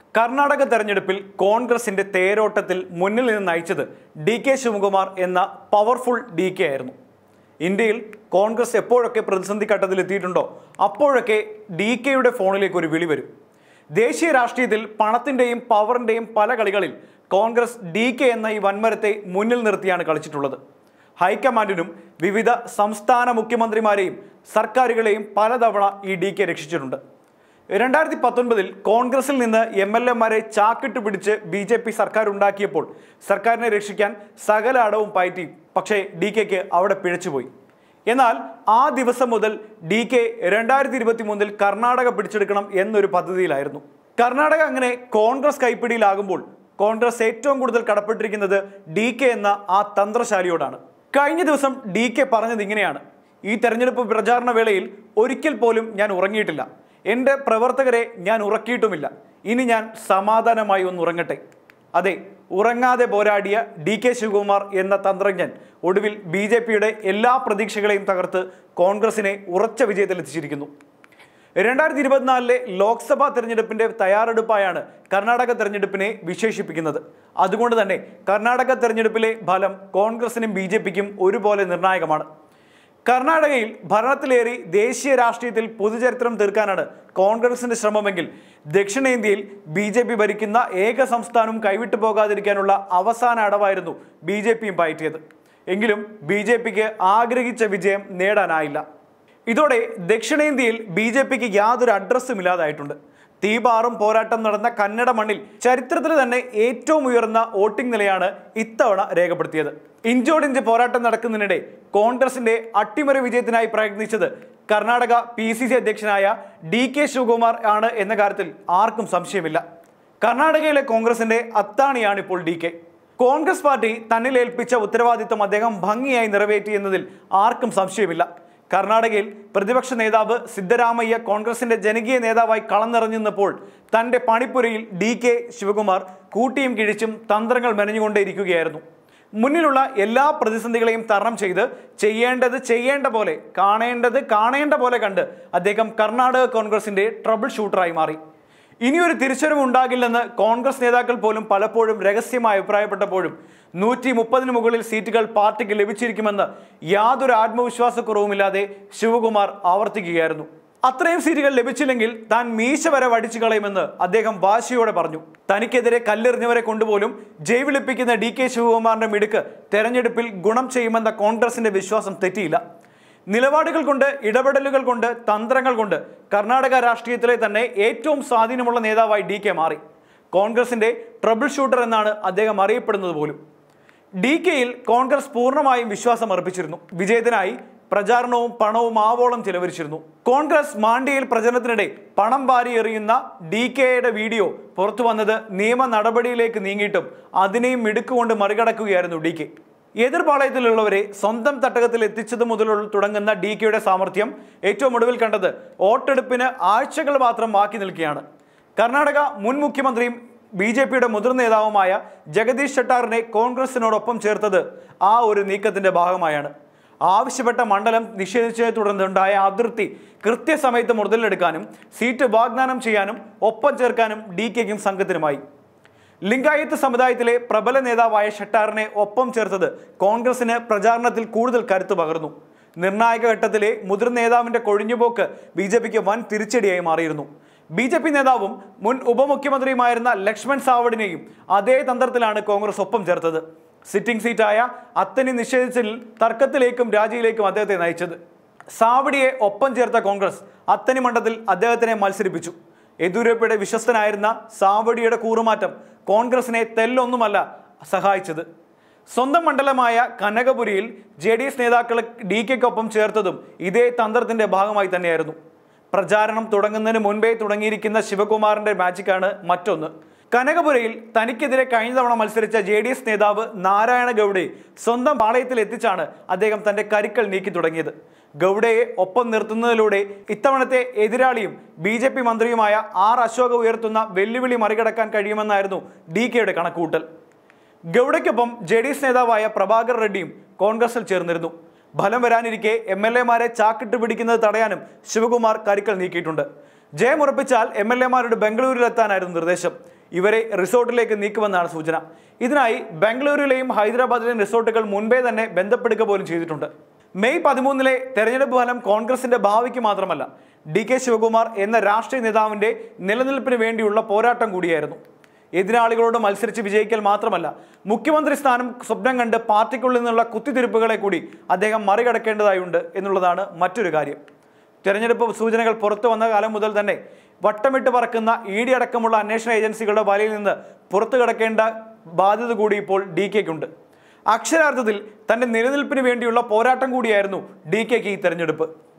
കർണാടക തെരഞ്ഞെടുപ്പിൽ കോൺഗ്രസിന്റെ തേരോട്ടത്തിൽ മുന്നിൽ നിന്ന് നയിച്ചത് ഡി കെ ശിവകുമാർ എന്ന പവർഫുൾ ഡി കെ ആയിരുന്നു ഇന്ത്യയിൽ കോൺഗ്രസ് എപ്പോഴൊക്കെ പ്രതിസന്ധി ഘട്ടത്തിൽ എത്തിയിട്ടുണ്ടോ അപ്പോഴൊക്കെ ഡി കെയുടെ ഫോണിലേക്ക് ഒരു വിളി വരും ദേശീയ രാഷ്ട്രീയത്തിൽ പണത്തിന്റെയും പവറിന്റെയും പല കളികളിൽ കോൺഗ്രസ് ഡി കെ എന്ന ഈ വൻമരത്തെ മുന്നിൽ നിർത്തിയാണ് കളിച്ചിട്ടുള്ളത് ഹൈക്കമാൻഡിനും വിവിധ സംസ്ഥാന മുഖ്യമന്ത്രിമാരെയും സർക്കാരുകളെയും പലതവണ ഈ ഡി കെ രക്ഷിച്ചിട്ടുണ്ട് രണ്ടായിരത്തി പത്തൊൻപതിൽ കോൺഗ്രസിൽ നിന്ന് എം എൽ എമാരെ ചാക്കിട്ട് പിടിച്ച് ബി ജെ പി സർക്കാർ ഉണ്ടാക്കിയപ്പോൾ സർക്കാരിനെ രക്ഷിക്കാൻ സകല അടവും പയറ്റി പക്ഷേ ഡി കെക്ക് അവിടെ പിഴച്ചുപോയി എന്നാൽ ആ ദിവസം മുതൽ ഡി കെ രണ്ടായിരത്തി ഇരുപത്തി മൂന്നിൽ കർണാടക പിടിച്ചെടുക്കണം എന്നൊരു പദ്ധതിയിലായിരുന്നു കർണാടക അങ്ങനെ കോൺഗ്രസ് കൈപ്പിടിയിലാകുമ്പോൾ കോൺഗ്രസ് ഏറ്റവും കൂടുതൽ കടപ്പെട്ടിരിക്കുന്നത് ഡി കെ എന്ന ആ തന്ത്രശാലിയോടാണ് കഴിഞ്ഞ ദിവസം ഡി കെ പറഞ്ഞത് ഇങ്ങനെയാണ് ഈ തെരഞ്ഞെടുപ്പ് പ്രചാരണ വേളയിൽ ഒരിക്കൽ പോലും ഞാൻ ഉറങ്ങിയിട്ടില്ല എൻ്റെ പ്രവർത്തകരെ ഞാൻ ഉറക്കിയിട്ടുമില്ല ഇനി ഞാൻ സമാധാനമായി ഒന്ന് ഉറങ്ങട്ടെ അതെ ഉറങ്ങാതെ പോരാടിയ ഡി കെ ശിവകുമാർ എന്ന തന്ത്രജ്ഞൻ ഒടുവിൽ ബി ജെ പിയുടെ എല്ലാ പ്രതീക്ഷകളെയും തകർത്ത് കോൺഗ്രസിനെ ഉറച്ച വിജയത്തിലെത്തിച്ചിരിക്കുന്നു രണ്ടായിരത്തി ഇരുപത്തിനാലിലെ ലോക്സഭാ തെരഞ്ഞെടുപ്പിന്റെ തയ്യാറെടുപ്പായാണ് കർണാടക തെരഞ്ഞെടുപ്പിനെ വിശേഷിപ്പിക്കുന്നത് അതുകൊണ്ട് തന്നെ കർണാടക തെരഞ്ഞെടുപ്പിലെ ഫലം കോൺഗ്രസിനും ബി ജെ പിക്കും ഒരുപോലെ നിർണായകമാണ് കർണാടകയിൽ ഭരണത്തിലേറി ദേശീയ രാഷ്ട്രീയത്തിൽ പുതുചരിത്രം തീർക്കാനാണ് കോൺഗ്രസിന്റെ ശ്രമമെങ്കിൽ ദക്ഷിണേന്ത്യയിൽ ബി ജെ പി ഭരിക്കുന്ന ഏക സംസ്ഥാനവും കൈവിട്ടു പോകാതിരിക്കാനുള്ള അവസാന അടവായിരുന്നു ബി ജെ പിയും പയറ്റിയത് എങ്കിലും ബി ജെ പിക്ക് ആഗ്രഹിച്ച വിജയം നേടാനായില്ല ഇതോടെ ദക്ഷിണേന്ത്യയിൽ ബി ജെ പിക്ക് യാതൊരു അഡ്രസ്സും ഇല്ലാതായിട്ടുണ്ട് തീപാറും പോരാട്ടം നടന്ന കന്നഡ മണ്ണിൽ ചരിത്രത്തിൽ തന്നെ ഏറ്റവും ഉയർന്ന വോട്ടിംഗ് നിലയാണ് ഇത്തവണ രേഖപ്പെടുത്തിയത് ഇഞ്ചോടിഞ്ച് പോരാട്ടം നടക്കുന്നതിനിടെ കോൺഗ്രസിന്റെ അട്ടിമറി വിജയത്തിനായി പ്രയത്നിച്ചത് കർണാടക പി സി സി അധ്യക്ഷനായ ഡി കെ ശിവകുമാർ ആണ് എന്ന കാര്യത്തിൽ ആർക്കും സംശയമില്ല കർണാടകയിലെ കോൺഗ്രസിന്റെ അത്താണിയാണ് ഇപ്പോൾ ഡി കെ കോൺഗ്രസ് പാർട്ടി തന്നിൽ ഏൽപ്പിച്ച ഉത്തരവാദിത്തം അദ്ദേഹം ഭംഗിയായി നിറവേറ്റി എന്നതിൽ ആർക്കും സംശയമില്ല കർണാടകയിൽ പ്രതിപക്ഷ നേതാവ് സിദ്ധരാമയ്യ കോൺഗ്രസിന്റെ ജനകീയ നേതാവായി കളം നിറഞ്ഞുന്നപ്പോൾ തന്റെ പണിപ്പുരയിൽ ഡി കെ ശിവകുമാർ കൂട്ടിയും കിഴിച്ചും തന്ത്രങ്ങൾ മെനഞ്ഞുകൊണ്ടേയിരിക്കുകയായിരുന്നു മുന്നിലുള്ള എല്ലാ പ്രതിസന്ധികളെയും തരണം ചെയ്ത് ചെയ്യേണ്ടത് ചെയ്യേണ്ട പോലെ കാണേണ്ടത് കാണേണ്ട പോലെ കണ്ട് അദ്ദേഹം കർണാടക കോൺഗ്രസിന്റെ ട്രബിൾ ഷൂട്ടറായി മാറി ഇനിയൊരു തിരിച്ചറിവ് ഉണ്ടാകില്ലെന്ന് കോൺഗ്രസ് നേതാക്കൾ പോലും പലപ്പോഴും രഹസ്യമായി അഭിപ്രായപ്പെട്ടപ്പോഴും നൂറ്റി മുപ്പതിന് മുകളിൽ സീറ്റുകൾ പാർട്ടിക്ക് ലഭിച്ചിരിക്കുമെന്ന് യാതൊരു ആത്മവിശ്വാസക്കുറവുമില്ലാതെ ശിവകുമാർ ആവർത്തിക്കുകയായിരുന്നു അത്രയും സീറ്റുകൾ ലഭിച്ചില്ലെങ്കിൽ താൻ മീശ വരെ വടിച്ചു കളയുമെന്ന് അദ്ദേഹം വാശിയോടെ പറഞ്ഞു തനിക്കെതിരെ കല്ലെറിഞ്ഞവരെ കൊണ്ടുപോലും ജൈവിളിപ്പിക്കുന്ന ഡി കെ ശിവകുമാറിന്റെ മിടുക്ക് തെരഞ്ഞെടുപ്പിൽ ഗുണം ചെയ്യുമെന്ന കോൺഗ്രസിന്റെ വിശ്വാസം തെറ്റിയില്ല നിലപാടുകൾ കൊണ്ട് ഇടപെടലുകൾ കൊണ്ട് തന്ത്രങ്ങൾ കൊണ്ട് കർണാടക രാഷ്ട്രീയത്തിലെ തന്നെ ഏറ്റവും സ്വാധീനമുള്ള നേതാവായി ഡി കെ മാറി കോൺഗ്രസിന്റെ ട്രബിൾ ഷൂട്ടർ എന്നാണ് അദ്ദേഹം അറിയപ്പെടുന്നത് പോലും ഡി കെയിൽ കോൺഗ്രസ് പൂർണ്ണമായും വിശ്വാസം അർപ്പിച്ചിരുന്നു വിജയത്തിനായി പ്രചാരണവും പണവും ആവോളം ചിലവഴിച്ചിരുന്നു കോൺഗ്രസ് മാണ്ഡ്യയിൽ പ്രചരണത്തിനിടെ പണം വാരി എറിയുന്ന ഡി കെയുടെ വീഡിയോ പുറത്തു വന്നത് നിയമ നടപടിയിലേക്ക് നീങ്ങിയിട്ടും അതിനെയും മിടുക്കുകൊണ്ട് മറികടക്കുകയായിരുന്നു ഡി കെ എതിർപാളയത്തിലുള്ളവരെ സ്വന്തം തട്ടകത്തിൽ എത്തിച്ചത് മുതലുള്ള തുടങ്ങുന്ന ഡി കെയുടെ സാമർഥ്യം ഏറ്റവും ഒടുവിൽ കണ്ടത് വോട്ടെടുപ്പിന് ആഴ്ചകൾ മാത്രം ബാക്കി നിൽക്കുകയാണ് കർണാടക മുൻ മുഖ്യമന്ത്രിയും ബി ജെ പിയുടെ മുതിർന്ന നേതാവുമായ ജഗദീഷ് ഷെട്ടാറിനെ കോൺഗ്രസിനോടൊപ്പം ചേർത്തത് ആ ഒരു നീക്കത്തിന്റെ ഭാഗമായാണ് ആവശ്യപ്പെട്ട മണ്ഡലം നിഷേധിച്ചതിനെ തുടർന്നുണ്ടായ അതിർത്തി കൃത്യസമയത്ത് മുതലെടുക്കാനും സീറ്റ് വാഗ്ദാനം ചെയ്യാനും ഒപ്പം ചേർക്കാനും ഡി കെക്കും സംഘത്തിനുമായി ലിംഗായത്ത് സമുദായത്തിലെ പ്രബല നേതാവായ ഷെട്ടാറിനെ ഒപ്പം ചേർത്തത് കോൺഗ്രസിന് പ്രചാരണത്തിൽ കൂടുതൽ കരുത്ത് പകർന്നു നിർണായക ഘട്ടത്തിലെ മുതിർന്ന നേതാവിന്റെ കൊഴിഞ്ഞുപോക്ക് ബി ജെ പിക്ക് വൻ തിരിച്ചടിയായി മാറിയിരുന്നു ബി ജെ പി നേതാവും മുൻ ഉപമുഖ്യമന്ത്രിയുമായിരുന്ന ലക്ഷ്മൺ സാവഡിനെയും അതേ തന്ത്രത്തിലാണ് കോൺഗ്രസ് ഒപ്പം ചേർത്തത് സിറ്റിംഗ് സീറ്റായ അത്തനി നിഷേധിച്ചതിൽ തർക്കത്തിലേക്കും രാജിയിലേക്കും അദ്ദേഹത്തെ നയിച്ചത് സാവഡിയെ ഒപ്പം ചേർത്ത കോൺഗ്രസ് അത്തനി മണ്ഡലത്തിൽ അദ്ദേഹത്തിനെ മത്സരിപ്പിച്ചു യെദ്യൂരപ്പയുടെ വിശ്വസ്തനായിരുന്ന സാവഡിയുടെ കൂറുമാറ്റം കോൺഗ്രസിനെ തെല്ലൊന്നുമല്ല സഹായിച്ചത് സ്വന്തം മണ്ഡലമായ കനകപുരിയിൽ ജെ ഡി എസ് നേതാക്കളെ ഡി കെക്കൊപ്പം ചേർത്തതും ഇതേ തന്ത്രത്തിന്റെ ഭാഗമായി തന്നെയായിരുന്നു പ്രചാരണം തുടങ്ങുന്നതിന് മുൻപേ തുടങ്ങിയിരിക്കുന്ന ശിവകുമാറിന്റെ മാജിക്കാണ് മറ്റൊന്ന് കനകപുരയിൽ തനിക്കെതിരെ കഴിഞ്ഞ തവണ മത്സരിച്ച ജെ ഡി എസ് നേതാവ് നാരായണ ഗൗഡയെ സ്വന്തം പാളയത്തിൽ എത്തിച്ചാണ് അദ്ദേഹം തന്റെ കരുക്കൾ നീക്കി തുടങ്ങിയത് ഗൗഡയെ ഒപ്പം നിർത്തുന്നതിലൂടെ ഇത്തവണത്തെ എതിരാളിയും ബി ജെ പി മന്ത്രിയുമായ ആർ അശോക ഉയർത്തുന്ന വെല്ലുവിളി മറികടക്കാൻ കഴിയുമെന്നായിരുന്നു ഡി കെയുടെ കണക്കുകൂട്ടൽ ഗൗഡയ്ക്കൊപ്പം ജെ ഡി എസ് നേതാവായ പ്രഭാകർ റെഡ്ഡിയും കോൺഗ്രസിൽ ചേർന്നിരുന്നു ഫലം വരാനിരിക്കെ എം എൽ എമാരെ ചാക്കിട്ട് പിടിക്കുന്നത് തടയാനും ശിവകുമാർ കരുക്കൾ നീക്കിയിട്ടുണ്ട് ജയമുറപ്പിച്ചാൽ എം എൽ എമാരുടെ ബംഗളൂരുവിലെത്താനായിരുന്നു നിർദ്ദേശം ഇവരെ റിസോർട്ടിലേക്ക് നീക്കുമെന്നാണ് സൂചന ഇതിനായി ബംഗളൂരുവിലെയും ഹൈദരാബാദിലെയും റിസോർട്ടുകൾ മുൻപേ തന്നെ ബന്ധപ്പെടുക പോലും ചെയ്തിട്ടുണ്ട് മെയ് പതിമൂന്നിലെ തെരഞ്ഞെടുപ്പ് ഫലം കോൺഗ്രസിന്റെ ഭാവിക്ക് മാത്രമല്ല ഡി കെ ശിവകുമാർ എന്ന രാഷ്ട്രീയ നേതാവിന്റെ നിലനിൽപ്പിന് വേണ്ടിയുള്ള പോരാട്ടം കൂടിയായിരുന്നു എതിരാളികളോട് മത്സരിച്ച് വിജയിക്കൽ മാത്രമല്ല മുഖ്യമന്ത്രി സ്ഥാനം സ്വപ്നം കണ്ട് പാർട്ടിക്കുള്ളിൽ നിന്നുള്ള കുത്തിത്തിരിപ്പുകളെ കൂടി അദ്ദേഹം മറികടക്കേണ്ടതായുണ്ട് എന്നുള്ളതാണ് മറ്റൊരു കാര്യം തെരഞ്ഞെടുപ്പ് സൂചനകൾ പുറത്തു വന്ന കാലം മുതൽ തന്നെ വട്ടമിട്ട് പറക്കുന്ന ഇ ഡി അടക്കമുള്ള അന്വേഷണ ഏജൻസികളുടെ വലയിൽ നിന്ന് പുറത്തു കിടക്കേണ്ട ബാധ്യത കൂടി ഇപ്പോൾ ഡി കെക്കുണ്ട് അക്ഷരാർത്ഥത്തിൽ തന്റെ നിലനിൽപ്പിന് വേണ്ടിയുള്ള പോരാട്ടം കൂടിയായിരുന്നു ഡി കെക്ക് ഈ തെരഞ്ഞെടുപ്പ്